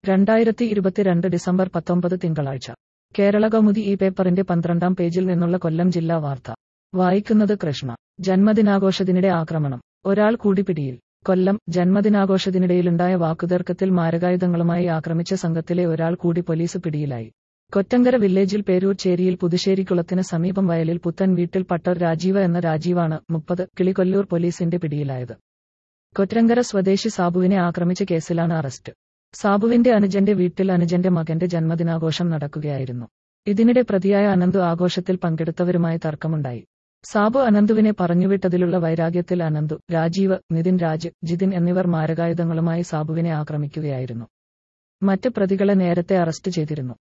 രണ്ടായിരത്തി ഇരുപത്തിരണ്ട് ഡിസംബർ പത്തൊമ്പത് തിങ്കളാഴ്ച കേരള കൗമുദി ഈ പേപ്പറിന്റെ പന്ത്രണ്ടാം പേജിൽ നിന്നുള്ള കൊല്ലം ജില്ലാ വാർത്ത വായിക്കുന്നത് കൃഷ്ണ ജന്മദിനാഘോഷത്തിനിടെ ആക്രമണം ഒരാൾ കൂടി പിടിയിൽ കൊല്ലം ജന്മദിനാഘോഷത്തിനിടയിലുണ്ടായ വാക്കുതർക്കത്തിൽ മാരകായുധങ്ങളുമായി ആക്രമിച്ച സംഘത്തിലെ ഒരാൾ കൂടി പോലീസ് പിടിയിലായി കൊറ്റങ്കര വില്ലേജിൽ പേരൂർ ചേരിയിൽ പുതുശ്ശേരിക്കുളത്തിന് സമീപം വയലിൽ പുത്തൻ വീട്ടിൽ പട്ടർ രാജീവ എന്ന രാജീവാണ് മുപ്പത് കിളികൊല്ലൂർ പോലീസിന്റെ പിടിയിലായത് കൊറ്റങ്കര സ്വദേശി സാബുവിനെ ആക്രമിച്ച കേസിലാണ് അറസ്റ്റ് സാബുവിന്റെ അനുജന്റെ വീട്ടിൽ അനുജന്റെ മകന്റെ ജന്മദിനാഘോഷം നടക്കുകയായിരുന്നു ഇതിനിടെ പ്രതിയായ അനന്തു ആഘോഷത്തിൽ പങ്കെടുത്തവരുമായി തർക്കമുണ്ടായി സാബു അനന്തുവിനെ പറഞ്ഞുവിട്ടതിലുള്ള വൈരാഗ്യത്തിൽ അനന്തു രാജീവ് നിതിൻ രാജ് ജിതിൻ എന്നിവർ മാരകായുധങ്ങളുമായി സാബുവിനെ ആക്രമിക്കുകയായിരുന്നു മറ്റ് പ്രതികളെ നേരത്തെ അറസ്റ്റ് ചെയ്തിരുന്നു